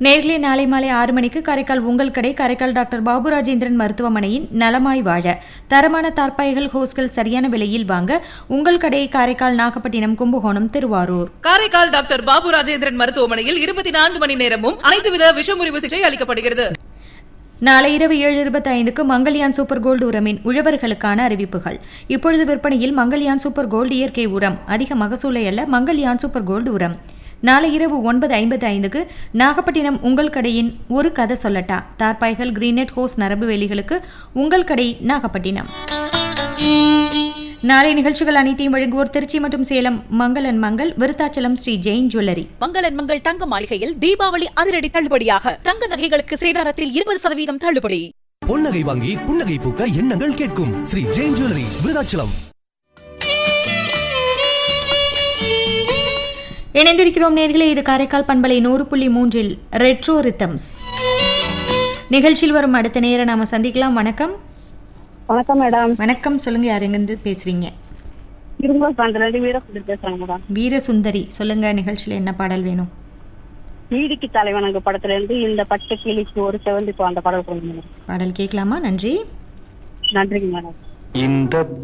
நேர்லே நாளை மாலை ஆறு மணிக்கு காரைக்கால் உங்கள் கடை காரைக்கால் டாக்டர் பாபு ராஜேந்திரன் மருத்துவமனையின் நலமாய் வாழ தரமான தார்ப்பாய்கள் ஹோஸ்கள் சரியான விலையில் வாங்க உங்கள் கடை காரைக்கால் நாகப்பட்டினம் கும்பகோணம் திருவாரூர் காரைக்கால் டாக்டர் பாபு ராஜேந்திரன் மருத்துவமனையில் இருபத்தி நான்கு மணி நேரமும் அனைத்து வித விஷமுறிவு சிகிச்சை அளிக்கப்படுகிறது நாளை இரவு ஏழு இருபத்தி ஐந்துக்கு மங்கல்யான் சூப்பர் கோல்டு உரமின் உழவர்களுக்கான அறிவிப்புகள் இப்பொழுது விற்பனையில் மங்கல்யான் சூப்பர் கோல்டு இயற்கை உரம் அதிக மகசூலை அல்ல மங்கல்யான் சூப்பர் கோல்டு உரம் நாளை இரவு ஒன்பது ஐம்பது ஐந்துக்கு நாகப்பட்டினம் உங்கள் கடையின் ஒரு கதை சொல்லட்டா தார்பாய்கள் கிரீனெட் ஹோஸ் நரம்பு வேலிகளுக்கு உங்கள் கடை நாகப்பட்டினம் நாளை நிகழ்ச்சிகள் அனைத்தையும் வழங்குவோர் திருச்சி மற்றும் சேலம் மங்களன் மங்கள் விருத்தாச்சலம் ஸ்ரீ ஜெயின் ஜுவல்லரி மங்களன் மங்கள் தங்க மாளிகையில் தீபாவளி அதிரடி தள்ளுபடியாக தங்க நகைகளுக்கு சேதாரத்தில் இருபது சதவீதம் தள்ளுபடி பொன்னகை வாங்கி புன்னகை பூக்க எண்ணங்கள் கேட்கும் ஸ்ரீ ஜெயின் ஜுவல்லரி விருதாச்சலம் இணைந்திருக்கிறோம் நேர்களே இது காரைக்கால் பண்பலை நூறு புள்ளி மூன்றில் ரெட்ரோ ரித்தம்ஸ் நிகழ்ச்சியில் வரும் அடுத்த நேரம் நாம சந்திக்கலாம் வணக்கம் வணக்கம் மேடம் வணக்கம் சொல்லுங்க யார் எங்கிருந்து பேசுறீங்க இருங்கூர் பண்றது வீரசுந்தர் பேசுறாங்க மேடம் வீரசுந்தரி சொல்லுங்க நிகழ்ச்சியில் என்ன பாடல் வேணும் நீதிக்கு தலைவனங்க படத்துல இருந்து இந்த பட்டு கிளிக்கு ஒரு செவந்தி அந்த பாடல் கொடுங்க மேடம் பாடல் கேட்கலாமா நன்றி நன்றிங்க மேடம் இந்த